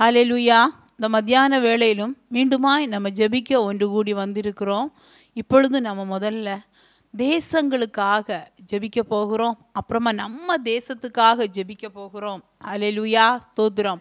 ஹalleluya இந்த மத்தியான வேளையிலும் மீண்டுமாய் நம்ம ஜெபிக்க ஒன்று கூடி வந்திருக்கிறோம் இப்பொழுது நம்ம முதல்ல தேசங்களுக்காக ஜெபிக்க போகிறோம் அப்புறமா நம்ம தேசத்துக்காக ஜெபிக்க போகிறோம் ஹalleluya ஸ்தோத்திரம்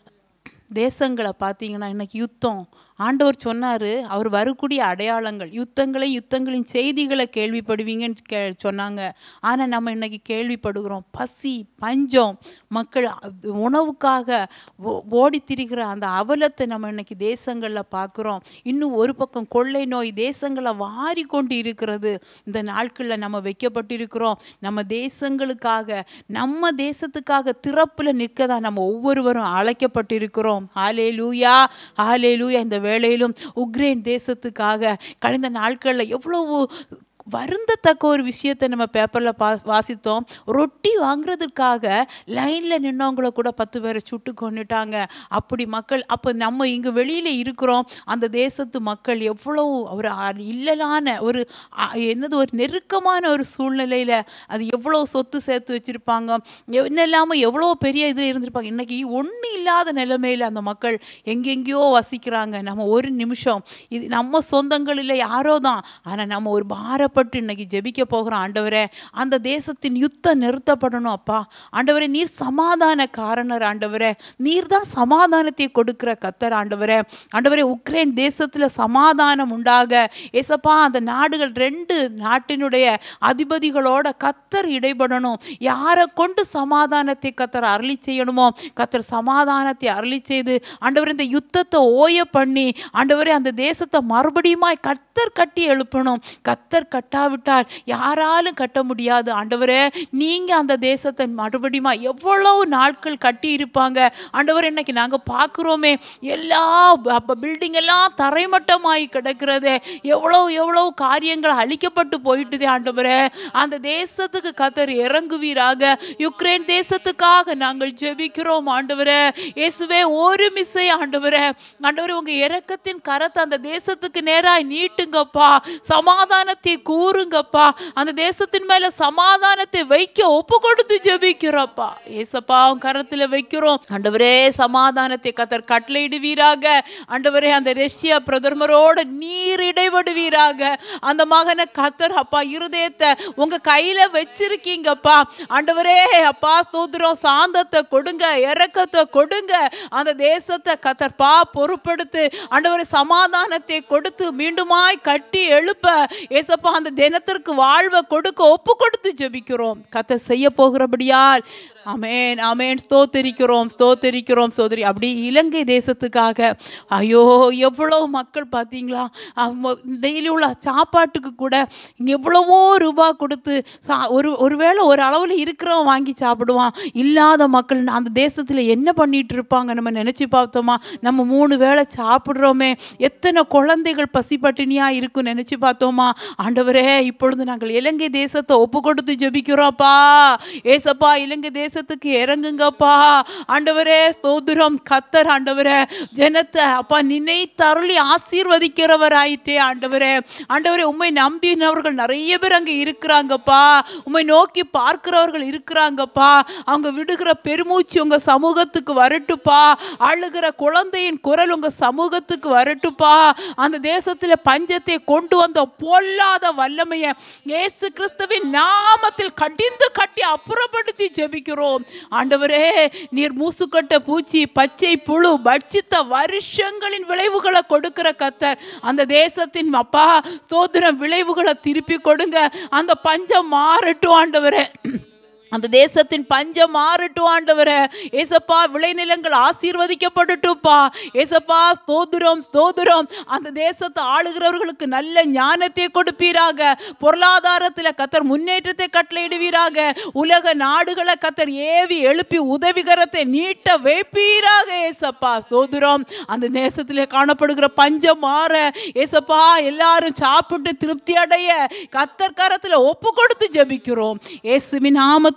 தேசங்களை பார்த்தீங்கன்னா இன்னைக்கு யுத்தம் ஆண்டவர் சொன்னார் அவர் வரக்கூடிய அடையாளங்கள் யுத்தங்களை யுத்தங்களின் செய்திகளை கேள்விப்படுவீங்கன்னு கே சொன்னாங்க ஆனால் நம்ம இன்னைக்கு கேள்விப்படுகிறோம் பசி பஞ்சம் மக்கள் அது உணவுக்காக ஓ- ஓடித் திரிகிற அந்த அவலத்தை நம்ம இன்னைக்கு தேசங்களில் பார்க்குறோம் இன்னும் ஒரு பக்கம் கொள்ளை நோய் தேசங்களை வாரி கொண்டு இருக்கிறது இந்த நாட்களில் நம்ம வைக்கப்பட்டிருக்கிறோம் நம்ம தேசங்களுக்காக நம்ம தேசத்துக்காக திறப்புல நிற்கதா நம்ம ஒவ்வொருவரும் அழைக்கப்பட்டிருக்கிறோம் ஹாலே லூயா ஹாலே லூயா இந்த வேளையிலும் உக்ரைன் தேசத்துக்காக கடந்த நாட்களில் எவ்வளவு வருந்தத்தக்க ஒரு விஷயத்தை நம்ம பேப்பரில் பா வாசித்தோம் ரொட்டி வாங்குறதுக்காக லைனில் நின்னவங்கள கூட பத்து பேரை சுட்டு கொண்டுட்டாங்க அப்படி மக்கள் அப்போ நம்ம இங்கே வெளியில் இருக்கிறோம் அந்த தேசத்து மக்கள் எவ்வளோ ஒரு அ- இல்லலான ஒரு அ- என்னது ஒரு நெருக்கமான ஒரு சூழ்நிலையில் அது எவ்வளோ சொத்து சேர்த்து வச்சுருப்பாங்க என்னெல்லாமோ எவ்வளோ பெரிய இது இருந்திருப்பாங்க இன்னைக்கு ஒன்றும் இல்லாத நிலைமையில் அந்த மக்கள் எங்கெங்கேயோ வசிக்கிறாங்க நம்ம ஒரு நிமிஷம் இது நம்ம சொந்தங்களில் யாரோ தான் ஆனால் நம்ம ஒரு பாரப்பட்டு இன்னைக்கு ஜெபிக்க போகிறோம் ஆண்டவரே அந்த தேசத்தின் யுத்தம் நிறுத்தப்படணும் அப்பா ஆண்டவரே நீர் சமாதான காரணர் ஆண்டவரே நீர் தான் சமாதானத்தை கொடுக்கிற கத்தர் ஆண்டவரே ஆண்டவரே உக்ரைன் தேசத்தில் சமாதானம் உண்டாக ஏசப்பா அந்த நாடுகள் ரெண்டு நாட்டினுடைய அதிபதிகளோட கத்தர் இடைபடணும் யாரை கொண்டு சமாதானத்தை கத்தர் அருளி செய்யணுமோ கத்தர் சமாதானத்தை அருளி செய்து ஆண்டவர் இந்த யுத்தத்தை ஓய பண்ணி ஆண்டவரே அந்த தேசத்தை மறுபடியுமாய் கத்தர் கட்டி எழுப்பணும் கத்தர் கட்டாவிட்டால் யாராலும் கட்ட முடியாது ஆண்டவரே நீங்க அந்த தேசத்தை மறுபடியுமா எவ்வளவு நாட்கள் கட்டி இருப்பாங்க ஆண்டவர் இன்னைக்கு நாங்க பார்க்குறோமே எல்லா பில்டிங் எல்லாம் தரைமட்டமாகி கிடக்கிறதே எவ்வளவு எவ்வளவு காரியங்கள் அழிக்கப்பட்டு போயிட்டுதே ஆண்டவரே அந்த தேசத்துக்கு கத்தர் இறங்குவீராக யுக்ரைன் தேசத்துக்காக நாங்கள் ஜெபிக்கிறோம் ஆண்டவரே இயேசுவே ஒரு மிஸ்ஸை ஆண்டவரே ஆண்டவரே உங்க இரக்கத்தின் கரத்தை அந்த தேசத்துக்கு நேராய் நீட்டுங்கப்பா சமாதானத்தை கூறுங்கப்பா அந்த தேசத்தின் மேல சமாதானத்தை வைக்க ஒப்பு கொடுத்து ஜெபிக்கிறோப்பா ஏசப்பா உன் கரத்துல வைக்கிறோம் ஆண்டவரே சமாதானத்தை கத்தர் கட்டளையிடுவீராக ஆண்டவரே அந்த ரஷ்யா பிரதமரோட நீர் இடைபடுவீராக அந்த மகனை கத்தர் அப்பா இருதயத்தை உங்க கையில வச்சிருக்கீங்கப்பா ஆண்டவரே அப்பா ஸ்தோத்திரம் சாந்தத்தை கொடுங்க இரக்கத்தை கொடுங்க அந்த தேசத்தை கத்தர்ப்பா பொறுப்படுத்து ஆண்டவரே சமாதானத்தை கொடுத்து மீண்டுமாய் கட்டி எழுப்ப ஏசப்பா அந்த தினத்திற்கு வாழ்வை கொடுக்க ஒப்பு கொடுத்து ஜெபிக்கிறோம் கத்தர் செய்ய போகிறபடியால் அமேன் அமேன் ஸ்தோத்தரிக்கிறோம் ஸ்தோத்தரிக்கிறோம் சோதரி அப்படி இலங்கை தேசத்துக்காக ஐயோ எவ்வளோ மக்கள் பார்த்தீங்களா டெய்லி உள்ள சாப்பாட்டுக்கு கூட இங்கே எவ்வளவோ ரூபா கொடுத்து சா ஒரு ஒருவேளை ஒரு அளவில் இருக்கிறவன் வாங்கி சாப்பிடுவான் இல்லாத மக்கள் அந்த தேசத்தில் என்ன பண்ணிட்டு இருப்பாங்க நம்ம நினச்சி பார்த்தோமா நம்ம மூணு வேளை சாப்பிட்றோமே எத்தனை குழந்தைகள் பசி பட்டினியாக இருக்கும் நினச்சி பார்த்தோமா ஆண்டவரே இப்பொழுது நாங்கள் இலங்கை தேசத்தை ஒப்பு கொடுத்து ஜெபிக்கிறோப்பா ஏசப்பா இலங்கை தேசத்துக்கு இறங்குங்கப்பா ஆண்டவரே ஸ்தோத்திரம் கத்தர் ஆண்டவரே ஜனத்தை அப்பா நினை தருளி ஆசீர்வதிக்கிறவர் ஆயிட்டே ஆண்டவரே ஆண்டவரே உண்மை நம்பினவர்கள் நிறைய பேர் அங்கே இருக்கிறாங்கப்பா உண்மை நோக்கி பார்க்கிறவர்கள் இருக்கிறாங்கப்பா அவங்க விடுகிற பெருமூச்சு உங்க சமூகத்துக்கு வரட்டுப்பா அழுகிற குழந்தையின் குரல் உங்க சமூகத்துக்கு வரட்டுப்பா அந்த தேசத்துல பஞ்சத்தை கொண்டு வந்த பொல்லாத வல்லமையை இயேசு கிறிஸ்துவின் நாமத்தில் கடிந்து கட்டி அப்புறப்படுத்தி ஜெபிக்கிறோம் ஆண்டவரே நீர் மூசுக்கட்ட பூச்சி பச்சை புழு பட்சித்த வருஷங்களின் விளைவுகளை கொடுக்கிற கத்தர் அந்த தேசத்தின் அப்பா சோதன விளைவுகளை திருப்பி கொடுங்க அந்த பஞ்சம் மாறட்டும் ஆண்டவரே அந்த தேசத்தின் பஞ்சம் மாறட்டும் ஆண்டவரே ஏசப்பா விளைநிலங்கள் ஆசீர்வதிக்கப்படட்டும்ப்பா ஏசப்பா ஸ்தோத்திரம் ஸ்தோத்திரம் அந்த தேசத்தை ஆளுகிறவர்களுக்கு நல்ல ஞானத்தை கொடுப்பீராக பொருளாதாரத்தில் கத்தர் முன்னேற்றத்தை கட்டளையிடுவீராக உலக நாடுகளை கத்தர் ஏவி எழுப்பி உதவிகரத்தை நீட்ட வைப்பீராக ஏசப்பா ஸ்தோத்திரம் அந்த தேசத்தில் காணப்படுகிற பஞ்சம் மாற ஏசப்பா எல்லாரும் சாப்பிட்டு திருப்தி அடைய கத்தர் கரத்தில் ஒப்பு கொடுத்து ஜெபிக்கிறோம் இயேசுவின் நாமத்தில்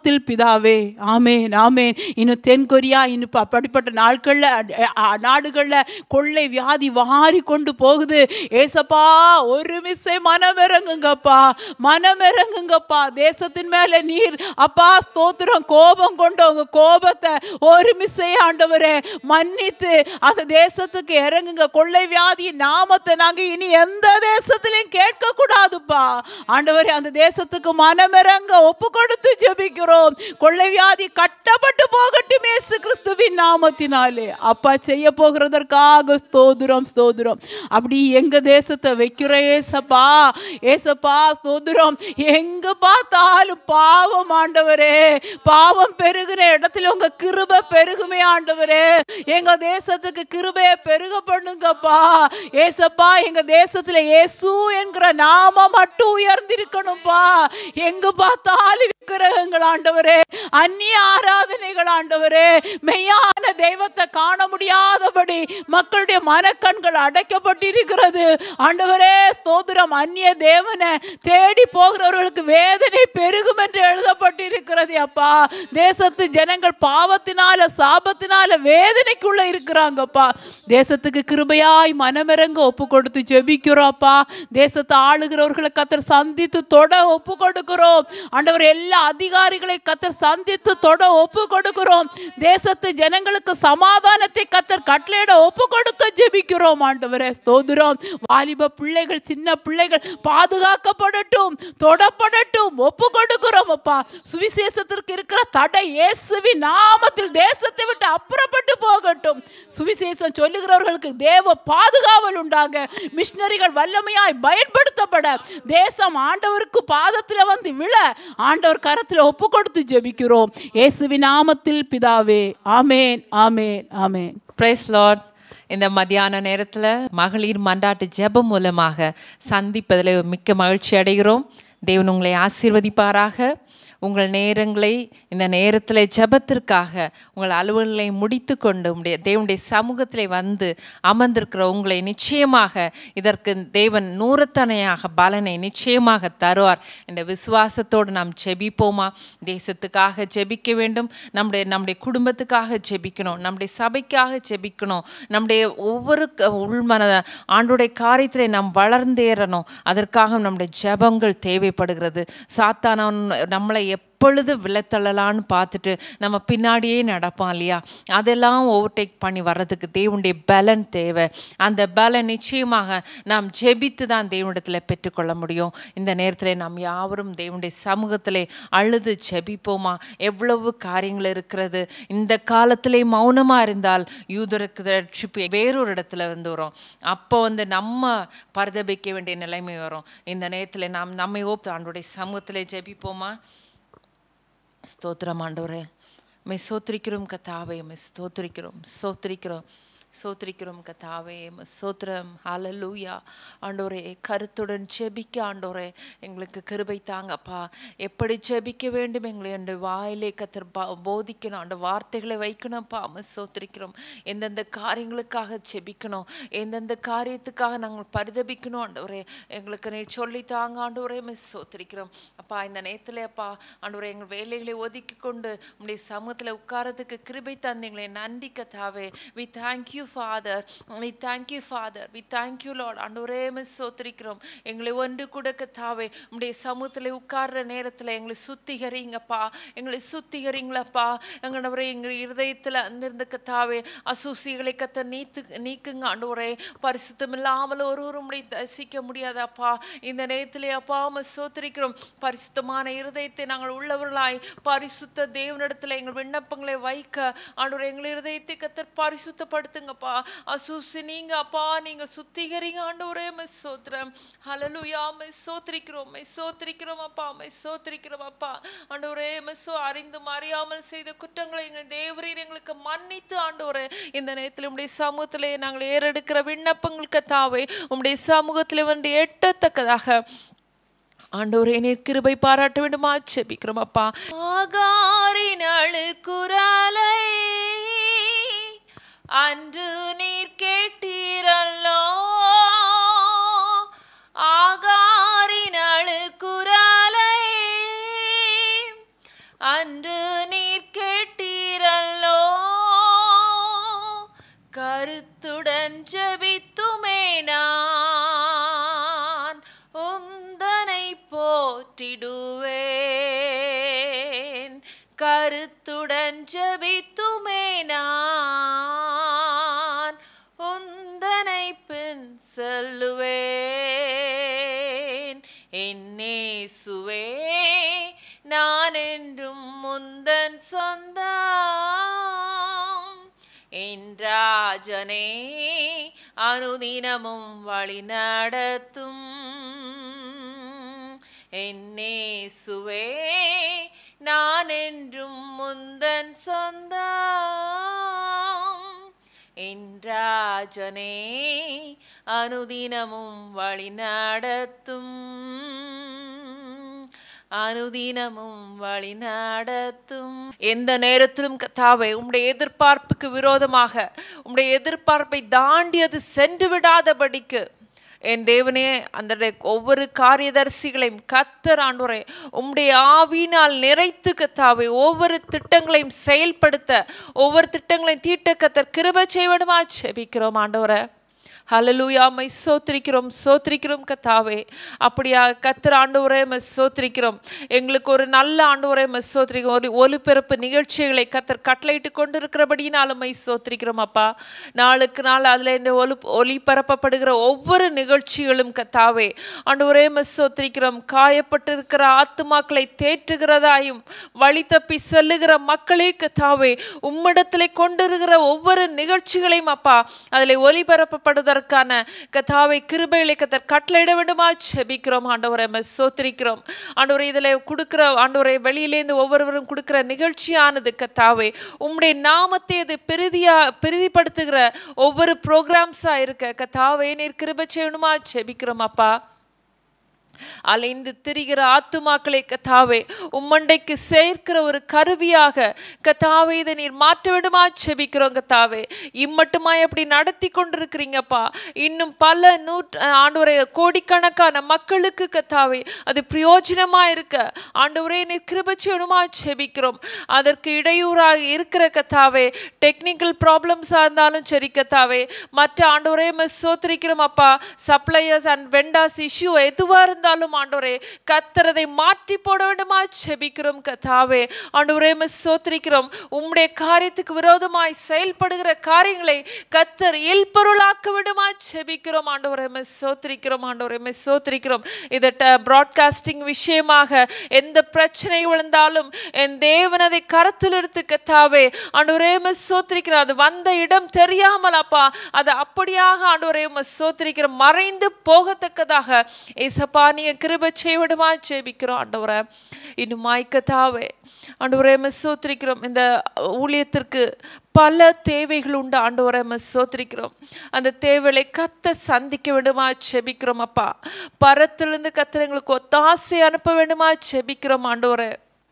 நாமத்தில் பிதாவே ஆமேன் ஆமேன் இன்னும் தென்கொரியா இன்னும் ப- அப்படிப்பட்ட நாட்களில் நாடுகளில் கொள்ளை வியாதி வாரி கொண்டு போகுது ஏசப்பா ஒரு மிஸ்ஸை மனமிறங்குங்கப்பா மனமிறங்குங்கப்பா தேசத்தின் மேலே நீர் அப்பா ஸ்தோத்திரம் கோபம் கொண்டு உங்க கோபத்தை ஒரு மிஸ்ஸை ஆண்டவரே மன்னித்து அந்த தேசத்துக்கு இறங்குங்க கொள்ளை வியாதி நாமத்தை நாங்க இனி எந்த தேசத்திலையும் கேட்க கூடாதுப்பா ஆண்டவரே அந்த தேசத்துக்கு மனமிறங்க ஒப்பு கொடுத்து ஜெபிக்கிறோம் கொள்ளை வியாதி கட்டப்பட்டு போகட்டும் இயேசு கிறிஸ்துவின் நாமத்தினாலே அப்பா செய்ய போகிறதற்காக ஸ்தோத்திரம் ஸ்தோத்திரம் அப்படி எங்க தேசத்தை வைக்கிற ஏசப்பா ஏசப்பா ஸ்தோத்திரம் எங்க பார்த்தாலும் பாவம் ஆண்டவரே பாவம் பெருகிற இடத்துல உங்க கிருபை பெருகுமே ஆண்டவரே எங்க தேசத்துக்கு கிருபையை பெருக பண்ணுங்கப்பா ஏசப்பா எங்க தேசத்துல இயேசு என்கிற நாம மட்டும் உயர்ந்திருக்கணும்பா எங்க பார்த்தாலும் விக்கிரகங்கள் ஆண்டவரே அந்நிய ஆராதனைகள் ஆண்டவரே மெய்யான தெய்வத்தை காண முடியாதபடி மக்களுடைய மனக்கண்கள் அடைக்கப்பட்டிருக்கிறது ஆண்டவரே ஸ்தோத்திரம் அந்நிய தேவனை தேடி போகிறவர்களுக்கு வேதனை பெருகும் என்று எழுதப்பட்டிருக்கிறது அப்பா தேசத்து ஜனங்கள் பாவத்தினால சாபத்தினால வேதனைக்குள்ள இருக்கிறாங்கப்பா தேசத்துக்கு கிருபையாய் மனமிறங்க ஒப்பு கொடுத்து ஜெபிக்கிறோம்ப்பா தேசத்தை ஆளுகிறவர்களை கத்தர் சந்தித்து தொட ஒப்பு கொடுக்கிறோம் ஆண்டவர் எல்லா அதிகாரிகளை கத்தர் சந்தித்து தொட ஒப்பு கொடுக்கிறோம் தேசத்து ஜனங்களுக்கு சமாதானத்தை கத்தர் கட்டளையிட ஒப்பு கொடுக்க ஜெபிக்கிறோம் ஆண்டவரே ஸ்தோத்திரம் வாலிப பிள்ளைகள் சின்ன பிள்ளைகள் பாதுகாக்கப்படட்டும் தொடப்படட்டும் ஒப்பு கொடுக்கிறோம் அப்பா சுவிசேஷத்திற்கு இருக்கிற தடை இயேசுவின் நாமத்தில் தேசத்தை விட்டு அப்புறப்பட்டு போகட்டும் சுவிசேஷம் சொல்லுகிறவர்களுக்கு தேவ பாதுகாவல் உண்டாக மிஷினரிகள் வல்லமையாய் பயன்படுத்தப்பட தேசம் ஆண்டவருக்கு பாதத்தில் வந்து விழ ஆண்டவர் கரத்தில் ஒப்பு கொடுத்து ஜெபிக்கிறோம் இயேசுவின் நாமத்தில் பிதாவே ஆமேன் ஆமேன் ஆமேன் பிரைஸ் லார்ட் இந்த மத்தியான நேரத்தில் மகளிர் மன்றாட்டு ஜெபம் மூலமாக சந்திப்பதில் மிக்க மகிழ்ச்சி அடைகிறோம் தேவன் உங்களை ஆசீர்வதிப்பாராக உங்கள் நேரங்களை இந்த நேரத்தில் ஜெபத்திற்காக உங்கள் அலுவல்களை முடித்து கொண்டு உடைய தேவனுடைய சமூகத்தில் வந்து அமர்ந்திருக்கிற உங்களை நிச்சயமாக இதற்கு தேவன் நூறத்தனையாக பலனை நிச்சயமாக தருவார் என்ற விசுவாசத்தோடு நாம் ஜெபிப்போமா தேசத்துக்காக ஜெபிக்க வேண்டும் நம்முடைய நம்முடைய குடும்பத்துக்காக ஜெபிக்கணும் நம்முடைய சபைக்காக ஜெபிக்கணும் நம்முடைய ஒவ்வொரு க- உள்மன ஆண்டுடைய காரியத்தில் நாம் வளர்ந்தேறணும் அதற்காக நம்முடைய ஜெபங்கள் தேவைப்படுகிறது சாத்தானவன் நம்மளை எப்பொழுது விழத்தள்ளலான்னு பார்த்துட்டு நம்ம பின்னாடியே நடப்பான் இல்லையா அதெல்லாம் ஓவர்டேக் பண்ணி வர்றதுக்கு தேவனுடைய பலன் தேவை அந்த பலன் நிச்சயமாக நாம் ஜெபித்து தான் தேவனிடத்தில் பெற்றுக்கொள்ள முடியும் இந்த நேரத்தில் நாம் யாவரும் தேவனுடைய சமூகத்திலே அழுது ஜெபிப்போமா எவ்வளவு காரியங்கள் இருக்கிறது இந்த காலத்திலே மௌனமாக இருந்தால் யூதருக்கு ரட்சிப்பு வேறொரு இடத்துல வந்து வரும் அப்போ வந்து நம்ம பரிதபிக்க வேண்டிய நிலைமை வரும் இந்த நேரத்தில் நாம் நம்மை ஓப்து ஆண்டுடைய சமூகத்திலே ஜெபிப்போமா ஸ்தோத்திரம் ஆண்டவரே மை சோத்திரிக்கிறோம் கத்தாவே மை ஸ்தோத்திரிக்கிறோம் சோத்திரிக்கிறோம் சோத்திரிக்கிறோம் கத்தாவே மை சோத்திரம் ஹalleluya ஆண்டவரே கருத்துடன் ஜெபிக்க ஆண்டவரே எங்களுக்கு கிருபை தாங்கப்பா எப்படி ஜெபிக்க வேண்டும் எங்களை அந்த வாயிலே கத்தர் பா- போதிக்கணும் அந்த வார்த்தைகளை வைக்கணும்ப்பா மை சோத்திரிக்கிறோம் எந்தெந்த காரியங்களுக்காக ஜெபிக்கணும் எந்தெந்த காரியத்துக்காக நாங்கள் பரிதபிக்கணும் ஆண்டவரே எங்களுக்கு நீ சொல்லி தாங்க ஆண்டவரே மிஸ் சோத்திரிக்கிறோம் அப்பா இந்த நேரத்தில் அப்பா ஆண்டவரே எங்கள் வேலைகளை ஒதுக்கி கொண்டு உங்களுடைய சமூகத்தில் உட்காரத்துக்கு கிருபை தந்தீங்களே நன்றி கத்தாவே we thank you father we thank you father we thank you lord ஆண்டவரே மிஸ் சோத்திரிக்கிறோம் எங்களை ஒன்று கூட கத்தாவே உங்களுடைய சமூகத்தில் உட்கார்ற நேரத்தில் எங்களை சுத்திகரிங்கப்பா எங்களை சுத்திகரிங்களப்பா எங்களவரே எங்கள் இருதயத்தில் அந்திருந்த கத்தாவே அசூசிகளை கத்த நீத்து நீக்குங்க ஆண்டவரே பரிசுத்தம் இல்லாமல் ஒருவரும் உம்மை தரிசிக்க முடியாதப்பா இந்த நேரத்திலே அப்பா உம்மை சோத்திரிக்கிறோம் பரிசுத்தமான இருதயத்தை நாங்கள் உள்ளவர்களாய் பரிசுத்த தேவனிடத்தில் எங்கள் விண்ணப்பங்களை வைக்க ஆண்டவரே எங்கள் இருதயத்தை கத்தர் பரிசுத்தப்படுத்துங்கப்பா அசூசி நீங்க அப்பா நீங்க சுத்திகரிங்க ஆண்டவரே மெஸ் சோத்திரம் ஹalleluya மெஸ் சோத்திரிக்கிறோம் மெஸ் சோத்திரிக்கிறோம் அப்பா மெஸ் சோத்திரிக்கிறோம் அப்பா ஆண்டவரே மெஸ்ஸோ அறிந்தும் அறியாமல் செய்த குற்றங்களை எங்கள் தேவரீர் எங்களுக்கு மன்னித்து ஆண்டவரே இந்த நேரத்தில் உம்முடைய சமூகத்திலே நாங்கள் ஏறெடுக்கிற விண்ணப்பங்களுக்கு தாவே உம்முடைய சமூகத்திலே வந்து எட்டத்தக்கதாக ஆண்டவரே நீர் கிருபை பாராட்ட வேண்டுமா செபிக்கிறோம் அப்பா ஆகாரின் அழுக்குரலை அன்று நீர் கேட்டீரல்லோ ஆகாரின் அழுக்குரலை அன்று கருத்துடன் ஜெபித்துமே நான் உந்தனை போற்றிடுவேன் கருத்துடன் ஜெபித்துமே நான் உந்தனை பின் செல்லுவேன் என்னேசுவே நான் என்றும் முந்தன் சொந்தம் என் ராஜனே அனுதினமும் வழி நடத்தும் என்னேசுவே நான் என்றும் முந்தன் சொந்தம் என் ராஜனே அனுதினமும் வழி நடத்தும் அனுதினமும் வழி நடத்தும் எந்த நேரத்திலும் கத்தாவை உம்முடைய எதிர்பார்ப்புக்கு விரோதமாக உம்முடைய எதிர்பார்ப்பை தாண்டி அது சென்று விடாதபடிக்கு என் தேவனே அந்த ஒவ்வொரு காரியதரிசிகளையும் கத்தர் ஆண்டவரே உம்முடைய ஆவியினால் நிறைத்து கத்தாவை ஒவ்வொரு திட்டங்களையும் செயல்படுத்த ஒவ்வொரு திட்டங்களையும் தீட்ட கத்தர் கிருபை செய்வடுமா செபிக்கிறோம் ஆண்டவரை ஹலலூயாமை சோத்திரிக்கிறோம் சோத்திரிக்கிறோம் கத்தாவே அப்படியா கத்திர ஆண்டவரே மெ சோத்திரிக்கிறோம் எங்களுக்கு ஒரு நல்ல ஆண்டவரே மெ சோத்திரிக்கிறோம் ஒரு ஒலிபரப்பு நிகழ்ச்சிகளை கத்தர் கட்டளையிட்டு கொண்டு இருக்கிறபடினாலும் மை சோத்திரிக்கிறோம் அப்பா நாளுக்கு நாள் அதில் இந்த ஒலி ஒளிபரப்பப்படுகிற ஒவ்வொரு நிகழ்ச்சிகளும் கத்தாவே ஆண்டவரே மெ சோத்திரிக்கிறோம் காயப்பட்டிருக்கிற ஆத்துமாக்களை தேற்றுகிறதாயும் வழி தப்பி செல்லுகிற மக்களே கத்தாவே உம்மிடத்திலே கொண்டிருக்கிற ஒவ்வொரு நிகழ்ச்சிகளையும் அப்பா அதில் ஒலிபரப்பப்படுவதற்கான கத்தாவை கிருபைகளை கத்தர் கட்டளையிட வேண்டுமா செபிக்கிறோம் ஆண்டவரை நம்ம சோத்திரிக்கிறோம் ஆண்டவரை இதில் கொடுக்குற ஆண்டவரை வெளியிலேருந்து ஒவ்வொருவரும் கொடுக்குற நிகழ்ச்சியானது கத்தாவே உம்முடைய நாமத்தை அது பெரிதியா பெரிதிப்படுத்துகிற ஒவ்வொரு ப்ரோக்ராம்ஸாக இருக்க கத்தாவே நீர் கிருபை செய்யணுமா செபிக்கிறோம் அப்பா அலைந்து திரிகிற ஆத்துமாக்களை கத்தாவே உம்மண்டைக்கு சேர்க்கிற ஒரு கருவியாக கத்தாவே இதை நீர் மாற்ற வேண்டுமா செபிக்கிறோம் கத்தாவே இம்மட்டுமா எப்படி நடத்தி கொண்டிருக்கிறீங்கப்பா இன்னும் பல நூற்று ஆண்டவரை கோடிக்கணக்கான மக்களுக்கு கத்தாவே அது பிரயோஜனமா இருக்க ஆண்டவரே நீர் கிருபச்சி வேணுமா செபிக்கிறோம் அதற்கு இடையூறாக இருக்கிற கத்தாவே டெக்னிக்கல் ப்ராப்ளம்ஸாக இருந்தாலும் சரி கத்தாவே மற்ற ஆண்டவரே மிஸ் சோத்திரிக்கிறோம் அப்பா சப்ளையர்ஸ் அண்ட் வெண்டாஸ் இஷ்யூ எதுவாக இருந்தாலும் ஆண்டவரே கத்தரதை மாற்றி போட வேண்டுமா செபிக்கிறோம் கத்தாவே ஆண்டவரே மிஸ் சோத்திரிக்கிறோம் உம்முடைய காரியத்துக்கு விரோதமாய் செயல்படுகிற காரியங்களை கத்தர் இல்பொருளாக்க விடுமா செபிக்கிறோம் ஆண்டவரே மிஸ் சோத்திரிக்கிறோம் ஆண்டவரே மிஸ் சோத்திரிக்கிறோம் இதை ப்ராட்காஸ்டிங் விஷயமாக எந்த பிரச்சனை விழுந்தாலும் என் தேவன் அதை கருத்தில் எடுத்து கத்தாவே ஆண்டவரே மிஸ் சோத்திரிக்கிறோம் அது வந்த இடம் தெரியாமல் அப்பா அது அப்படியாக ஆண்டவரே மிஸ் சோத்திரிக்கிறோம் மறைந்து போகத்தக்கதாக ஏசப்பா நீங்க கிருபை செய்விடுமா ஜெபிக்கிறோம் ஆண்டவரை இன்னும் மாய்க்கத்தாவே ஆண்டவரே மிஸ் சோத்திரிக்கிறோம் இந்த ஊழியத்திற்கு பல தேவைகள் உண்டு ஆண்டவரை மிஸ் சோத்திரிக்கிறோம் அந்த தேவைகளை கத்த சந்திக்க வேண்டுமா செபிக்கிறோம் அப்பா பரத்திலிருந்து கத்தர் எங்களுக்கு ஒத்தாசை அனுப்ப வேண்டுமா செபிக்கிறோம் ஆண்டவரை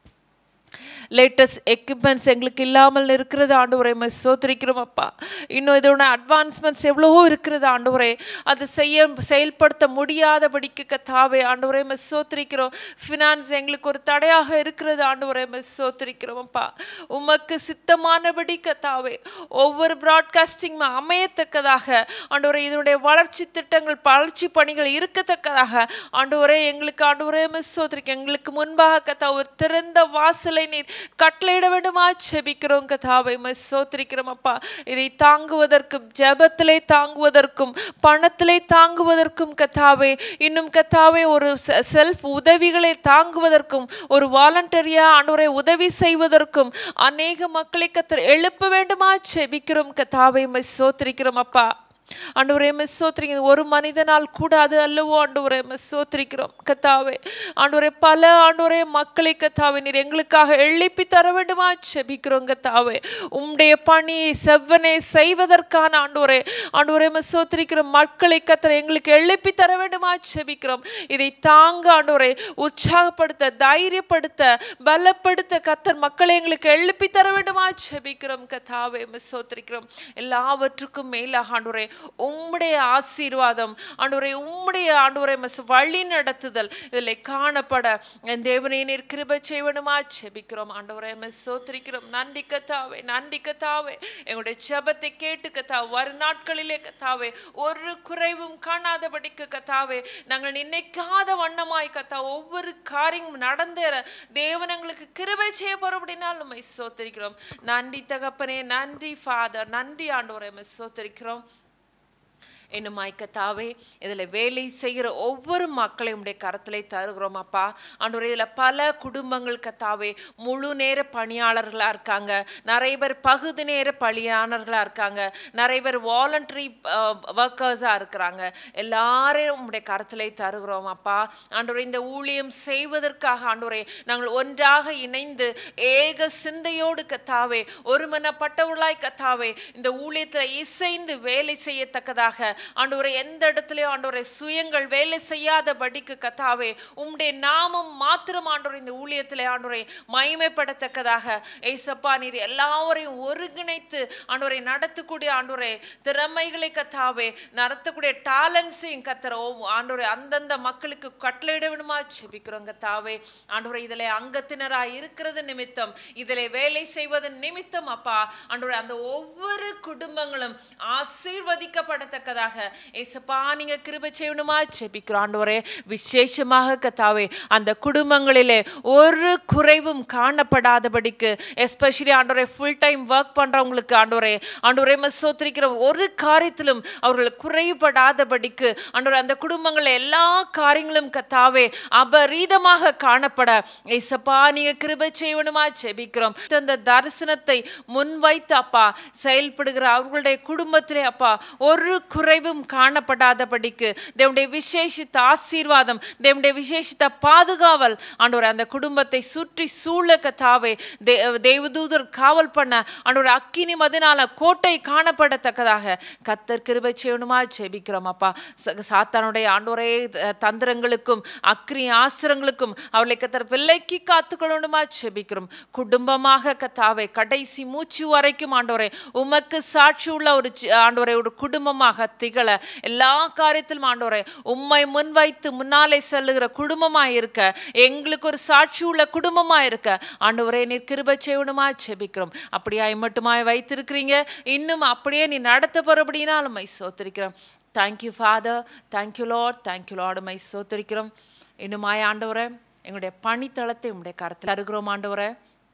லேட்டஸ்ட் எக்யூப்மெண்ட்ஸ் எங்களுக்கு இல்லாமல் இருக்கிறது ஆண்டவரே மிஸ் சோத்திரிக்கிறோம் அப்பா இன்னும் இதோட அட்வான்ஸ்மெண்ட்ஸ் எவ்வளவோ இருக்கிறது ஆண்டவரே அது செய்ய செயல்படுத்த முடியாதபடிக்கு கத்தாவே ஆண்டவரே மிஸ் சோத்திரிக்கிறோம் ஃபினான்ஸ் எங்களுக்கு ஒரு தடையாக இருக்கிறது ஆண்டவரே மிஸ் சோத்திரிக்கிறோம் அப்பா உமக்கு சித்தமானபடி கத்தாவே ஒவ்வொரு ப்ராட்காஸ்டிங் அமையத்தக்கதாக ஆண்டவரே இதனுடைய வளர்ச்சி திட்டங்கள் வளர்ச்சி பணிகள் இருக்கத்தக்கதாக ஆண்டவரே எங்களுக்கு ஆண்டவரே மிஸ் சோத்திரிக்க எங்களுக்கு முன்பாக கத்தா ஒரு திறந்த வாசலை நீர் கட்டளையிட வேண்டுமா செபிக்கிறோம் கதாவை மிஸ் சோத்திரிக்கிறோம் அப்பா இதை தாங்குவதற்கும் ஜெபத்திலே தாங்குவதற்கும் பணத்திலே தாங்குவதற்கும் கத்தாவே இன்னும் கத்தாவே ஒரு செல்ஃப் உதவிகளை தாங்குவதற்கும் ஒரு வாலண்டரியா ஆண்டவரை உதவி செய்வதற்கும் அநேக மக்களை கத்தர் எழுப்ப வேண்டுமா செபிக்கிறோம் கத்தாவை மிஸ் சோத்திரிக்கிறோம் அப்பா ஆண்டவரே மிஸ் சோத்திரிங்க ஒரு மனிதனால் கூட அது அல்லவோ ஆண்டவரே மிஸ் சோத்திரிக்கிறோம் கத்தாவே ஆண்டவரே பல ஆண்டவரே மக்களை கத்தாவே நீர் எங்களுக்காக எழுப்பி தர வேண்டுமா செபிக்கிறோம் கத்தாவே உம்முடைய பணியை செவ்வனை செய்வதற்கான ஆண்டவரே ஆண்டவரே மிஸ் சோத்திரிக்கிற மக்களை கத்தர் எங்களுக்கு எழுப்பி தர வேண்டுமா செபிக்கிறோம் இதை தாங்க ஆண்டவரே உற்சாகப்படுத்த தைரியப்படுத்த பலப்படுத்த கத்தர் மக்களை எங்களுக்கு எழுப்பி தர வேண்டுமா செபிக்கிறோம் கத்தாவே மிஸ் சோத்திரிக்கிறோம் எல்லாவற்றுக்கும் மேலாக ஆண்டவரே உம்முடைய ஆசீர்வாதம் ஆண்டவரே உம்முடைய ஆண்டவரை மஸ் வழி நடத்துதல் இதில் காணப்பட என் தேவனே நீர் கிருபை செய்வனுமா செபிக்கிறோம் ஆண்டவரை மிஸ் சோத்திரிக்கிறோம் நன்றி கத்தாவே நன்றி கத்தாவே எங்களுடைய ஜெபத்தை கேட்டு கத்தா வரும் நாட்களிலே கத்தாவே ஒரு குறைவும் காணாதபடிக்கு கத்தாவே நாங்கள் நினைக்காத வண்ணமாய் கத்தா ஒவ்வொரு காரியமும் நடந்தேற தேவன் எங்களுக்கு கிருபை செய்ய போறோம் அப்படின்னா நம்ம சோத்தரிக்கிறோம் நன்றி தகப்பனே நன்றி ஃபாதர் நன்றி ஆண்டவரை மிஸ் சோத்தரிக்கிறோம் என்னும் கத்தாவே இதில் வேலை செய்கிற ஒவ்வொரு மக்களையும் உடைய கரத்திலே தருகிறோம் அப்பா ஆண்டவரே இதில் பல குடும்பங்கள் கத்தாவே முழு நேர பணியாளர்களாக இருக்காங்க நிறைய பேர் பகுதி நேர பணியாளர்களாக இருக்காங்க நிறைய பேர் வாலண்டரி ஒர்க்கர்ஸாக இருக்கிறாங்க எல்லாரையும் உடைய கரத்திலே தருகிறோம் அப்பா ஆண்டவரே இந்த ஊழியம் செய்வதற்காக ஆண்டவரே நாங்கள் ஒன்றாக இணைந்து ஏக சிந்தையோடு கத்தாவே ஒருமனப்பட்டவர்களாய் கத்தாவே இந்த ஊழியத்தில் இசைந்து வேலை செய்யத்தக்கதாக ஆண்டவரை எந்த இடத்துலயும் ஆண்டவரை சுயங்கள் வேலை செய்யாதபடிக்கு கத்தாவே உம்முடைய நாமம் மாத்திரம் ஆண்டவரை இந்த ஊழியத்திலே ஆண்டவரை மகிமைப்படத்தக்கதாக ஏசப்பா நீர் எல்லாவரையும் ஒருங்கிணைத்து ஆண்டவரை நடத்தக்கூடிய ஆண்டவரை திறமைகளை கத்தாவே நடத்தக்கூடிய டேலண்ட்ஸையும் கத்துற ஆண்டவரை அந்தந்த மக்களுக்கு கட்டளையிட வேணுமா செபிக்கிறோம் கத்தாவே ஆண்டவரை இதில் அங்கத்தினராக இருக்கிறது நிமித்தம் இதில் வேலை செய்வதன் நிமித்தம் அப்பா ஆண்டவரை அந்த ஒவ்வொரு குடும்பங்களும் ஆசீர்வதிக்கப்படத்தக்கதாக ஏசப்பா நீங்க கிருபை செய்யணுமா செபிக்கிறோம் ஆண்டவரே விசேஷமாக கத்தாவே அந்த குடும்பங்களிலே ஒரு குறைவும் காணப்படாதபடிக்கு எஸ்பெஷலி ஆண்டவரே ஃபுல் டைம் ஒர்க் பண்றவங்களுக்கு ஆண்டவரே ஆண்டவரே சோத்திரிக்கிற ஒரு காரியத்திலும் அவர்கள் குறைபடாதபடிக்கு ஆண்டவரே அந்த குடும்பங்கள் எல்லா காரியங்களும் கத்தாவே அபரீதமாக காணப்பட ஏசப்பா நீங்க கிருபை செய்யணுமா செபிக்கிறோம் அந்த தரிசனத்தை முன்வைத்து அப்பா செயல்படுகிற அவர்களுடைய குடும்பத்திலே அப்பா ஒரு குறைவும் காணப்படாதபடிக்கு தேவனுடைய விசேஷித்த ஆசீர்வாதம் தேவனுடைய விசேஷித்த பாதுகாவல் ஆண்டவர் அந்த குடும்பத்தை சுற்றி சூழ கத்தாவே தே தேவதூதர் காவல் பண்ண ஆண்டவர் அக்கினி மதினால கோட்டை காணப்படத்தக்கதாக கத்தர் கிருபை செய்யணுமா ஜெபிக்கிறோம் அப்பா ச- சாத்தானுடைய ஆண்டோரே தந்திரங்களுக்கும் அக்னி ஆசிரங்களுக்கும் அவளை கத்தர் விலைக்கு காத்துக்கொள்ளணுமா ஜெபிக்கிறோம் குடும்பமாக கத்தாவே கடைசி மூச்சு வரைக்கும் ஆண்டவரே உமக்கு சாட்சி உள்ள ஒரு சி- ஆண்டவரே ஒரு குடும்பமாக திகழ எல்லா காரியத்திலும் ஆண்டவரே உம்மை முன்வைத்து முன்னாலே செல்லுகிற குடும்பமா இருக்க எங்களுக்கு ஒரு சாட்சி உள்ள குடும்பமா இருக்க ஆண்டவரே நீர் கிருபை செய்யணுமா செபிக்கிறோம் அப்படியாய் மட்டுமாய் வைத்திருக்கிறீங்க இன்னும் அப்படியே நீ நடத்த போறபடினா மை சோத்திருக்கிறோம் thank you father thank you lord thank you lord மை சோத்திருக்கிறோம் இன்னுமாய் ஆண்டவரே எங்களுடைய பணித்தளத்தை உங்களுடைய கருத்தில் தருகிறோம் ஆண்டவரே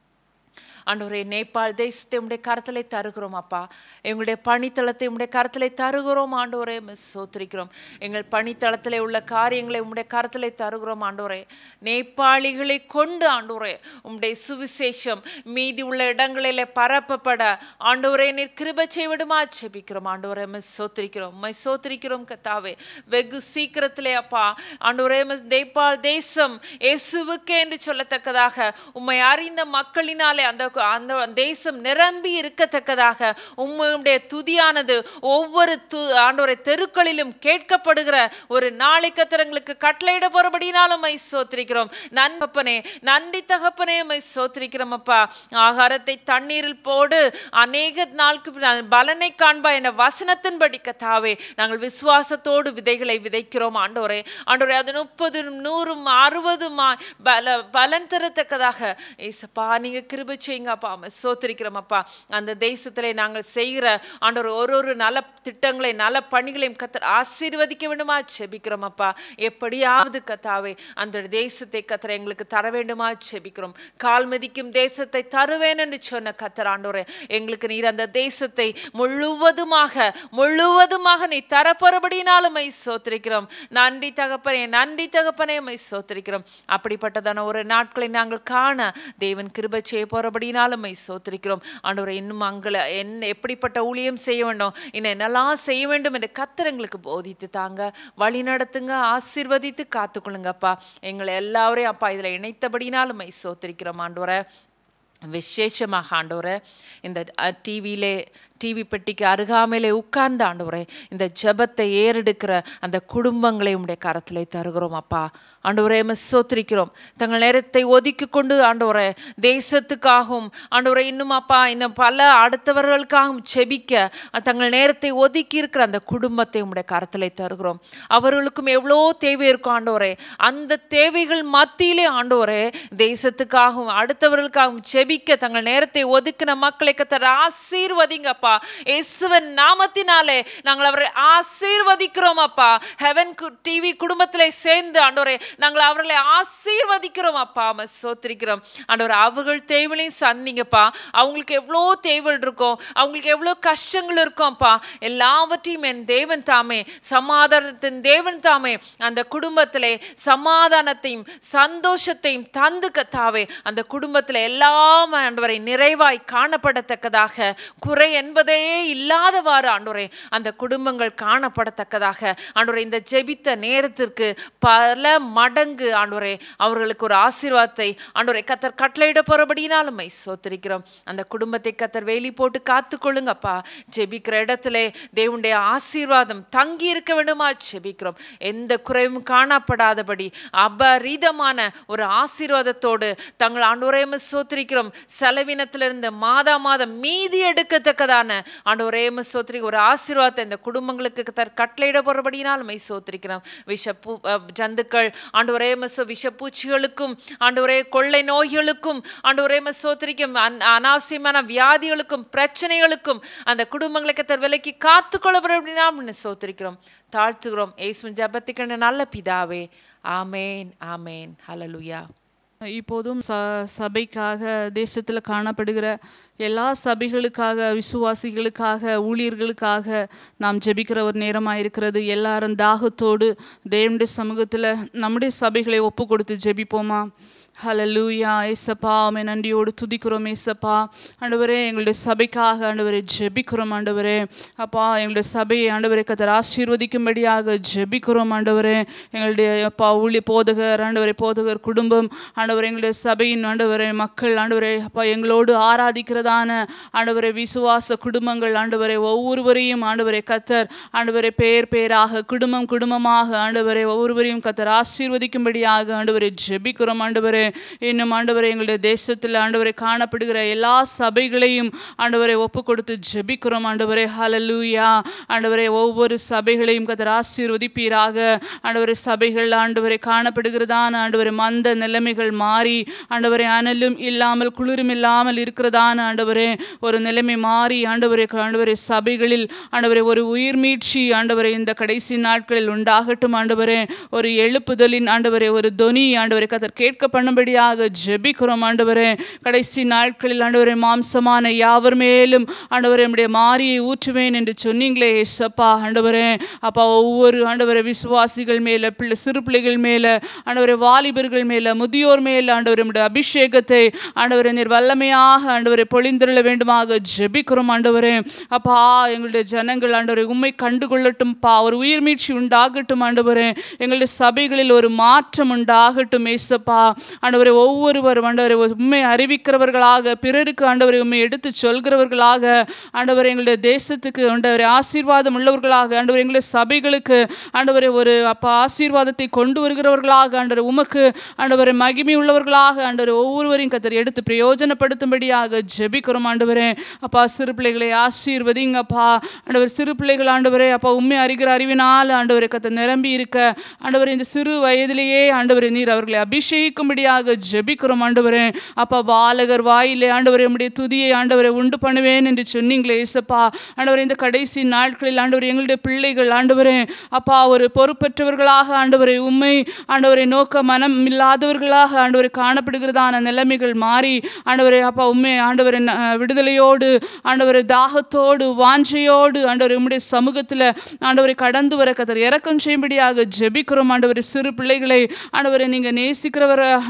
ஆண்டவரே நேபாள் தேசத்தை உம்முடைய கரத்திலே தருகிறோம் அப்பா எங்களுடைய பணித்தளத்தை உம்முடைய கரத்திலே தருகிறோம் ஆண்டவரே மிஸ் சோத்திரிக்கிறோம் எங்கள் பணித்தளத்திலே உள்ள காரியங்களை உம்முடைய கரத்திலே தருகிறோம் ஆண்டவரே நேபாளிகளை கொண்டு ஆண்டவரே உம்முடைய சுவிசேஷம் மீதி உள்ள இடங்களிலே பரப்பப்பட ஆண்டவரே நீர் கிருபை செய்விடுமா செபிக்கிறோம் ஆண்டவரே மிஸ் சோத்திரிக்கிறோம் மை சோத்திரிக்கிறோம் கத்தாவே வெகு சீக்கிரத்திலே அப்பா ஆண்டவரே மிஸ் நேபாள் தேசம் இயேசுவுக்கே என்று சொல்லத்தக்கதாக உம்மை அறிந்த மக்களினாலே அந்த அந்த தேசம் நிரம்பி இருக்கத்தக்கதாக உம்முடைய துதியானது ஒவ்வொரு து ஆண்டவரை தெருக்களிலும் கேட்கப்படுகிற ஒரு நாளை கத்திரங்களுக்கு கட்டளையிட போறபடினாலும் மை சோத்திரிக்கிறோம் நன்பப்பனே நன்றி தகப்பனே மை சோத்திரிக்கிறோம் அப்பா ஆகாரத்தை தண்ணீரில் போடு அநேக நாளுக்கு பின்ன பலனை காண்பா என்ற வசனத்தின்படி கத்தாவே நாங்கள் விசுவாசத்தோடு விதைகளை விதைக்கிறோம் ஆண்டவரே ஆண்டவரே அது முப்பதும் நூறும் அறுபதும் பல பலன் தரத்தக்கதாக ஏசப்பா நீங்க கிருபை செய்யுங்க அப்பா சோத்திரிக்கிறோம் அப்பா அந்த தேசத்திலே நாங்கள் செய்கிற ஆண்டவர் ஒரு ஒரு நல திட்டங்களை நல பணிகளையும் கத்தர் ஆசீர்வதிக்க வேண்டுமா செபிக்கிறோம் அப்பா எப்படியாவது கத்தாவே அந்த தேசத்தை கத்தர் எங்களுக்கு தர வேண்டுமா செபிக்கிறோம் கால் மிதிக்கும் தேசத்தை தருவேன் என்று சொன்ன கத்தர் ஆண்டவரே எங்களுக்கு நீர் அந்த தேசத்தை முழுவதுமாக முழுவதுமாக நீ தரப்போறபடினாலும் மை சோத்திரிக்கிறோம் நன்றி தகப்பனே நன்றி தகப்பனே மை சோத்திரிக்கிறோம் அப்படிப்பட்டதான ஒரு நாட்களை நாங்கள் காண தேவன் கிருபை செய்ய போறபடினாலும் மை சோத்திரிக்கிறோம் ஆண்டவரை இன்னும் அங்களை என்ன எப்படிப்பட்ட ஊழியம் செய்ய வேண்டும் இன்னும் என்னெல்லாம் செய்ய வேண்டும் என்று கத்தர் எங்களுக்கு போதித்து தாங்க வழி நடத்துங்க ஆசீர்வதித்து காத்துக்கொள்ளுங்கப்பா எங்களை எல்லாரையும் அப்பா இதில் இணைத்தபடினாலும் மை சோத்திரிக்கிறோம் ஆண்டவரை விசேஷமாக ஆண்டவரை இந்த டிவியிலே டிவி பெட்டிக்கு அருகாமையிலே உட்கார்ந்த ஆண்டவரே இந்த ஜெபத்தை ஏறெடுக்கிற அந்த குடும்பங்களை உம்முடைய கரத்திலே தருகிறோம் அப்பா ஆண்டவரே உம்மை ஸ்தோத்திரிக்கிறோம் தங்கள் நேரத்தை ஒதுக்கி கொண்டு ஆண்டவரே தேசத்துக்காகவும் ஆண்டவரே இன்னும் அப்பா இன்னும் பல அடுத்தவர்களுக்காகவும் செபிக்க அஹ், தங்கள் நேரத்தை ஒதுக்கி இருக்கிற அந்த குடும்பத்தை உம்முடைய கரத்திலே தருகிறோம் அவர்களுக்கும் எவ்வளோ தேவை இருக்கும் ஆண்டவரே அந்த தேவைகள் மத்தியிலே ஆண்டவரே தேசத்துக்காகவும் அடுத்தவர்களுக்காகவும் செபிக்க தங்கள் நேரத்தை ஒதுக்கின மக்களை கத்தர் ஆசீர்வதிங்கப்பா இயேசுவின் நாமத்தினாலே நாங்கள் அவரை ஆசீர்வதிக்கிறோம் அப்பா ஹெவன் டிவி குடும்பத்திலே சேர்ந்து ஆண்டவரே நாங்கள் அவர்களை ஆசீர்வதிக்கிறோம் அப்பா ஆமா சோத்திரிக்கிறோம் ஆண்டவர் அவர்கள் தேவைகளையும் சந்திங்கப்பா அவங்களுக்கு எவ்வளோ தேவை இருக்கும் அவங்களுக்கு எவ்வளோ கஷ்டங்கள் இருக்கும்ப்பா எல்லாவற்றையும் என் தேவன் தாமே சமாதானத்தின் தேவன் தாமே அந்த குடும்பத்திலே சமாதானத்தையும் சந்தோஷத்தையும் தந்து கத்தாவே அந்த குடும்பத்தில் எல்லாம் ஆண்டவரை நிறைவாய் காணப்படத்தக்கதாக குறை என்பதே இல்லாதவாறு ஆண்டவரே அந்த குடும்பங்கள் காணப்படத்தக்கதாக ஆண்டவரை இந்த ஜெபித்த நேரத்திற்கு பல மடங்கு ஆண்டவரே அவர்களுக்கு ஒரு ஆசீர்வாதத்தை ஆண்டவரை கத்தர் கட்டளையிட போறபடினாலும் மை சோத்திருக்கிறோம் அந்த குடும்பத்தை கத்தர் வேலி போட்டு காத்துக்கொள்ளுங்கப்பா ஜெபிக்கிற இடத்துல தேவனுடைய ஆசீர்வாதம் தங்கி இருக்க வேண்டுமா ஜெபிக்கிறோம் எந்த குறைவும் காணப்படாதபடி அபரீதமான ஒரு ஆசீர்வாதத்தோடு தங்கள் ஆண்டவரேம சோத்திரிக்கிறோம் செலவினத்திலிருந்து மாதா மாதம் மீதி எடுக்கத்தக்கதான ஆண்டவரேம சோத்திரி ஒரு ஆசீர்வாதத்தை இந்த குடும்பங்களுக்கு கத்தர் கட்டளையிட போறபடினால் மை சோத்திரிக்கிறோம் விஷப்பூ அஹ், ஜந்துக்கள் ஆண்டவரே மசோ விஷப்பூச்சிகளுக்கும் ஆண்டவரே கொள்ளை நோய்களுக்கும் ஆண்டவரே சோத்திரிக்கும் அன் அனாவசியமான வியாதிகளுக்கும் பிரச்சனைகளுக்கும் அந்த குடும்பங்களை கத்தர் விலைக்கு காத்துக்கொள்ளப்படுறோம் சோத்திரிக்கிறோம் தாழ்த்துகிறோம் ஏசுவின் ஜபத்துக்கு நல்ல பிதாவே ஆமேன் ஆமேன் ஹalleluya இப்போதும் ச சபைக்காக தேசத்தில் காணப்படுகிற எல்லா சபைகளுக்காக விசுவாசிகளுக்காக ஊழியர்களுக்காக நாம் ஜெபிக்கிற ஒரு நேரமாக இருக்கிறது எல்லாரும் தாகத்தோடு தேவனுடைய சமூகத்தில் நம்முடைய சபைகளை ஒப்பு கொடுத்து ஜெபிப்போமா ஹலலூயா ஏசப்பா உமை நன்றியோடு துதிக்கிறோம் ஏசப்பா ஆண்டவரே எங்களுடைய சபைக்காக ஆண்டவரை ஜெபிக்கிறோம் ஆண்டவரே அப்பா எங்களுடைய சபையை ஆண்டவரை கத்தர் ஆசீர்வதிக்கும்படியாக ஜெபிக்கிறோம் ஆண்டவரே எங்களுடைய அப்பா ஊழிய போதகர் ஆண்டவரை போதகர் குடும்பம் ஆண்டவரே எங்களுடைய சபையின் ஆண்டவரே மக்கள் ஆண்டவரே அப்பா எங்களோடு ஆராதிக்கிறதான ஆண்டவரை விசுவாச குடும்பங்கள் ஆண்டவரை ஒவ்வொருவரையும் ஆண்டவரை கத்தர் ஆண்டவரை பேர் பேராக குடும்பம் குடும்பமாக ஆண்டவரை ஒவ்வொருவரையும் கத்தர் ஆசீர்வதிக்கும்படியாக ஆண்டவரை ஜெபிக்கிறோம் ஆண்டவரே இன்னும் ஆண்டவரை எங்களுடைய தேசத்தில் ஆண்டவரை காணப்படுகிற எல்லா சபைகளையும் ஆண்டவரை ஒப்பு கொடுத்து ஜெபிக்கிறோம் ஆண்டவரே ஹalleluya ஆண்டவரே ஒவ்வொரு சபைகளையும் கத்தர் ஆசீர்வதிப்பீராக ஆண்டவரே சபைகள் ஆண்டவரை காணப்படுகிறதான ஆண்டவரை மந்த நிலைமைகள் மாறி ஆண்டவரை அனலும் இல்லாமல் குளிரும் இல்லாமல் இருக்கிறதான ஆண்டவரே ஒரு நிலைமை மாறி ஆண்டவரே ஆண்டவரே சபைகளில் ஆண்டவரே ஒரு உயிர் மீட்சி ஆண்டவரே இந்த கடைசி நாட்களில் உண்டாகட்டும் ஆண்டவரே ஒரு எழுப்புதலின் ஆண்டவரே ஒரு தொனி ஆண்டவரை கத்தர் கேட்க பண்ணும்படியாக ஜெபிக்கிறோம் ஆண்டவரே கடைசி நாட்களில் ஆண்டவரே மாம்சமான யாவர் மேலும் ஆண்டவரே நம்முடைய மாரியை ஊற்றுவேன் என்று சொன்னீங்களே ஏசப்பா ஆண்டவரே அப்பா ஒவ்வொரு ஆண்டவரை விசுவாசிகள் மேலே பிள்ளை சிறு பிள்ளைகள் மேலே ஆண்டவரை வாலிபர்கள் மேலே முதியோர் மேலே ஆண்டவரை நம்முடைய அபிஷேகத்தை ஆண்டவரை நீர் வல்லமையாக ஆண்டவரை பொழிந்துள்ள வேண்டுமாக ஜெபிக்கிறோம் ஆண்டவரே அப்பா எங்களுடைய ஜனங்கள் ஆண்டவரை உண்மை கண்டுகொள்ளட்டும் பா ஒரு உயிர் மீட்சி உண்டாகட்டும் ஆண்டவரே எங்களுடைய சபைகளில் ஒரு மாற்றம் உண்டாகட்டும் ஏசப்பா ஆண்டவரை ஒவ்வொருவரும் ஆண்டவரை உண்மை அறிவிக்கிறவர்களாக பிறருக்கு ஆண்டவரை உண்மை எடுத்து சொல்கிறவர்களாக ஆண்டவரை எங்களுடைய தேசத்துக்கு ஆண்டவரை ஆசீர்வாதம் உள்ளவர்களாக ஆண்டவர் எங்களுடைய சபைகளுக்கு ஆண்டவரை ஒரு அப்பா ஆசீர்வாதத்தை கொண்டு வருகிறவர்களாக ஆண்டவர் உமக்கு ஆண்டவரை மகிமை உள்ளவர்களாக ஆண்டவர் ஒவ்வொருவரையும் கத்தர் எடுத்து பிரயோஜனப்படுத்தும்படியாக ஜெபிக்கிறோம் ஆண்டவரே அப்பா சிறு பிள்ளைகளை ஆசீர்வதிங்கப்பா ஆண்டவர் சிறு பிள்ளைகள் ஆண்டவரே அப்பா உண்மை அறிகிற அறிவினால் ஆண்டவரை கத்த நிரம்பி இருக்க ஆண்டவர் இந்த சிறு வயதிலேயே ஆண்டவரை நீர் அவர்களை அபிஷேகிக்கும்படியாக ஜெபிக்கிறோம் ஆண்டவரே அப்பா பாலகர் வாயிலே ஆண்டவரே உம்முடைய துதியை ஆண்டவரை உண்டு பண்ணுவேன் என்று சொன்னீங்களே ஏசப்பா ஆண்டவரே இந்த கடைசி நாட்களில் ஆண்டவர் எங்களுடைய பிள்ளைகள் ஆண்டவரே அப்பா ஒரு பொறுப்பற்றவர்களாக ஆண்டவரை உண்மை ஆண்டவரை நோக்க மனம் இல்லாதவர்களாக ஆண்டவரை காணப்படுகிறதான நிலைமைகள் மாறி ஆண்டவரே அப்பா உண்மை ஆண்டவரை ந- விடுதலையோடு ஆண்டவரை தாகத்தோடு வாஞ்சையோடு ஆண்டவரை உம்முடைய சமூகத்தில் ஆண்டவரை கடந்து வர கத்தர் இறக்கம் செய்யும்படியாக ஜெபிக்கிறோம் ஆண்டவரை சிறு பிள்ளைகளை ஆண்டவரை நீங்கள் நேசிக்கிறவராக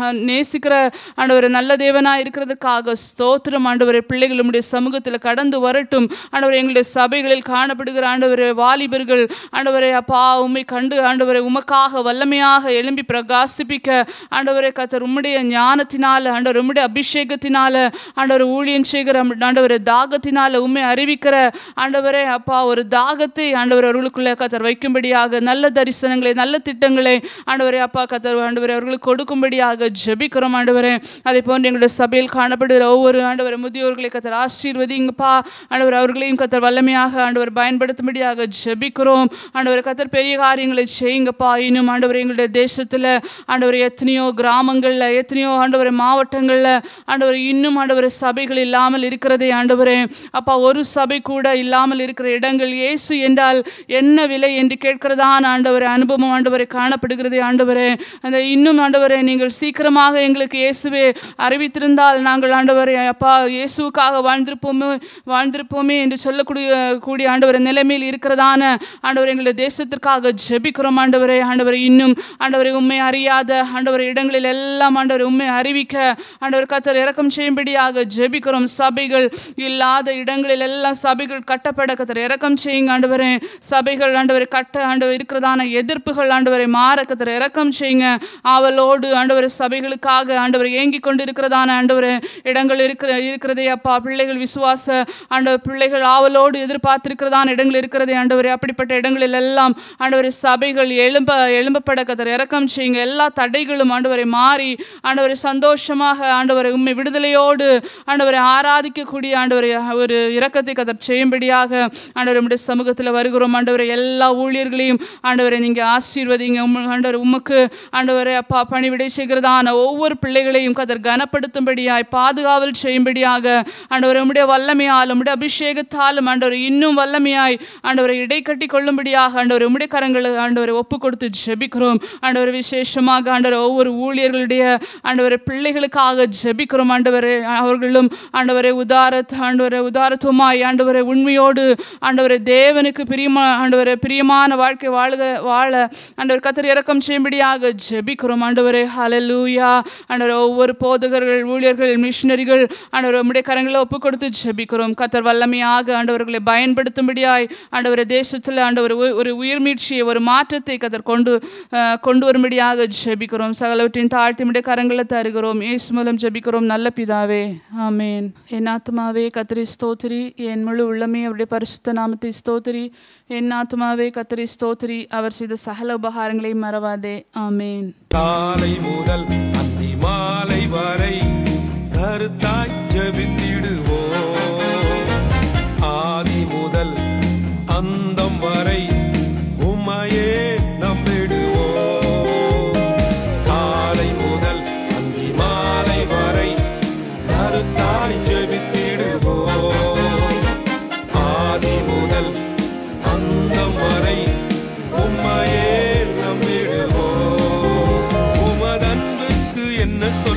நேசிக்கிற ஆண்டவர் நல்ல தேவனா இருக்கிறதுக்காக ஸ்தோத்திரம் ஆண்டவரே பிள்ளைகள் உம்முடைய சமூகத்தில் கடந்து வரட்டும் ஆண்டவரே எங்களுடைய சபைகளில் காணப்படுகிற ஆண்டவரே வாலிபர்கள் ஆண்டவரே அப்பா உம்மை கண்டு ஆண்டவரே உமக்காக வல்லமையாக எழும்பி பிரகாசிப்பிக்க ஆண்டவரே கத்தர் உம்முடைய ஞானத்தினால ஆண்டவர் உம்முடைய அபிஷேகத்தினால ஆண்டவர் ஊழியம் செய்கிற ஆண்டவரே தாகத்தினால உண்மை அறிவிக்கிற ஆண்டவரே அப்பா ஒரு தாகத்தை ஆண்டவர் அவர்களுக்குள்ளே கத்தர் வைக்கும்படியாக நல்ல தரிசனங்களை நல்ல திட்டங்களை ஆண்டவரே அப்பா கத்தர் ஆண்டவரே அவர்களுக்கு கொடுக்கும்படியாக ஜெபிக்கிறோம் ஆண்டவரே அதே போன்று எங்களுடைய சபையில் காணப்படுகிற ஒவ்வொரு ஆண்டவரை முதியோர்களை கத்தர் ஆசீர்வதிங்கப்பா ஆண்டவர் அவர்களையும் கத்தர் வல்லமையாக ஆண்டவர் பயன்படுத்தும்படியாக ஜெபிக்கிறோம் ஆண்டவர் கத்தர் பெரிய காரியங்களை செய்யுங்கப்பா இன்னும் ஆண்டவர் எங்களுடைய தேசத்தில் ஆண்டவர் எத்தனையோ கிராமங்களில் எத்தனையோ ஆண்டவர் மாவட்டங்களில் ஆண்டவர் இன்னும் ஆண்டவர் சபைகள் இல்லாமல் இருக்கிறதே ஆண்டவரே அப்பா ஒரு சபை கூட இல்லாமல் இருக்கிற இடங்கள் இயேசு என்றால் என்ன விலை என்று கேட்கிறதான ஆண்டவரே அனுபவம் ஆண்டவரை காணப்படுகிறதே ஆண்டவரே அந்த இன்னும் ஆண்டவரே நீங்கள் சீக்கிரமாக எங்களுக்கு இயேசுவே அறிவித்திருந்தால் நாங்கள் ஆண்டவரே அப்பா இயேசுவுக்காக வாழ்ந்திருப்போமே வாழ்ந்திருப்போமே என்று சொல்லக்கூடிய கூடிய ஆண்டவர் நிலைமையில் இருக்கிறதான ஆண்டவர் எங்களுடைய தேசத்திற்காக ஜெபிக்கிறோம் ஆண்டவரே ஆண்டவரை இன்னும் ஆண்டவரை உண்மை அறியாத ஆண்டவர் இடங்களில் எல்லாம் ஆண்டவர் உண்மை அறிவிக்க ஆண்டவர் கத்தர் இறக்கம் செய்யும்படியாக ஜெபிக்கிறோம் சபைகள் இல்லாத இடங்களில் எல்லாம் சபைகள் கட்டப்பட கத்தர் இறக்கம் செய்யுங்க ஆண்டவரே சபைகள் ஆண்டவரை கட்ட ஆண்டவர் இருக்கிறதான எதிர்ப்புகள் ஆண்டவரை மாற கத்தர் இறக்கம் செய்யுங்க ஆவலோடு ஆண்டவர் சபைகளுக்காக ஆண்டவர் ஏங்கி கொண்டு இருக்கிறதான ஆண்டவர் இடங்கள் இருக்கிற இருக்கிறதே அப்பா பிள்ளைகள் விசுவாச ஆண்டவர் பிள்ளைகள் ஆவலோடு எதிர்பார்த்திருக்கிறதான இடங்கள் இருக்கிறதே ஆண்டவரே அப்படிப்பட்ட இடங்களில் எல்லாம் ஆண்டவரை சபைகள் எழும்ப எழும்பப்பட கத்தர் இறக்கம் செய்யுங்க எல்லா தடைகளும் ஆண்டவரை மாறி ஆண்டவரை சந்தோஷமாக ஆண்டவரை உண்மை விடுதலையோடு ஆண்டவரை ஆராதிக்கக்கூடிய ஆண்டவரை ஒரு இரக்கத்தை கத்தர் செய்யும்படியாக ஆண்டவர் நம்முடைய சமூகத்தில் வருகிறோம் ஆண்டவரை எல்லா ஊழியர்களையும் ஆண்டவரை நீங்கள் ஆசீர்வதிங்க உம் ஆண்டவர் உமக்கு ஆண்டவரை அப்பா பணிவிடை செய்கிறதான ஒவ்வொரு பிள்ளைகளையும் கதர் கனப்படுத்தும்படியாய் பாதுகாவல் செய்யும்படியாக ஆண்டவர் உம்முடைய வல்லமையால் உம்முடைய அபிஷேகத்தாலும் ஆண்டவர் இன்னும் வல்லமையாய் ஆண்டவரை இடை கட்டி கொள்ளும்படியாக ஆண்டவர் உம்முடைய கரங்களை ஆண்டவரை ஒப்பு கொடுத்து ஜெபிக்கிறோம் ஆண்டவர் விசேஷமாக ஆண்டவர் ஒவ்வொரு ஊழியர்களுடைய ஆண்டவரை பிள்ளைகளுக்காக ஜெபிக்கிறோம் ஆண்டவரே அவர்களும் ஆண்டவரை உதாரத் ஆண்டவரை உதாரத்துவமாய் ஆண்டவரை உண்மையோடு ஆண்டவரை தேவனுக்கு பிரியமா ஆண்டவரை பிரியமான வாழ்க்கை வாழுக வாழ ஆண்டவர் கத்தர் இறக்கம் செய்யும்படியாக ஜெபிக்கிறோம் ஆண்டவரே ஹalleluya ஆண்டவர் ஒவ்வொரு போதகர்கள் ஊழியர்கள் மிஷினரிகள் ஆண்டவர் உம்முடைய கரங்களை ஒப்பு கொடுத்து ஜெபிக்கிறோம் கத்தர் வல்லமையாக ஆண்டவர்களை பயன்படுத்தும்படியாய் ஆண்டவர் தேசத்தில் ஆண்டவர் ஒரு- ஒரு உயிர்மீட்சியை ஒரு மாற்றத்தை கத்தர் கொண்டு அஹ், கொண்டு வரும்படியாக ஜெபிக்கிறோம் சகலவற்றையும் தாழ்த்தி உம்முடைய கரங்களை தருகிறோம் இயேசு மூலம் ஜெபிக்கிறோம் நல்ல பிதாவே ஆமென் என் ஆத்மாவே கத்திரி ஸ்தோத்திரி என் முழு உள்ளமே அவருடைய பரிசுத்த நாமத்தை ஸ்தோத்திரி என் ஆத்மாவே கத்திரி ஸ்தோத்திரி அவர் செய்த சகல உபகாரங்களை மறவாதே ஆமென் காலை முதல் அந்தி மாலை வரை கருத்தாய் ஜெபித்திடுவோம் ஆதி முதல் அந்தம் வரை உம்மையே நம்பிடுவோம் காலை முதல் அந்தி மாலை வரை கருத்தாய் ஜெபித்திடுவோம் ஆதி முதல் அந்தம் வரை உம்மையே நம்பிடுவோம் உமதன்புக்கு என்ன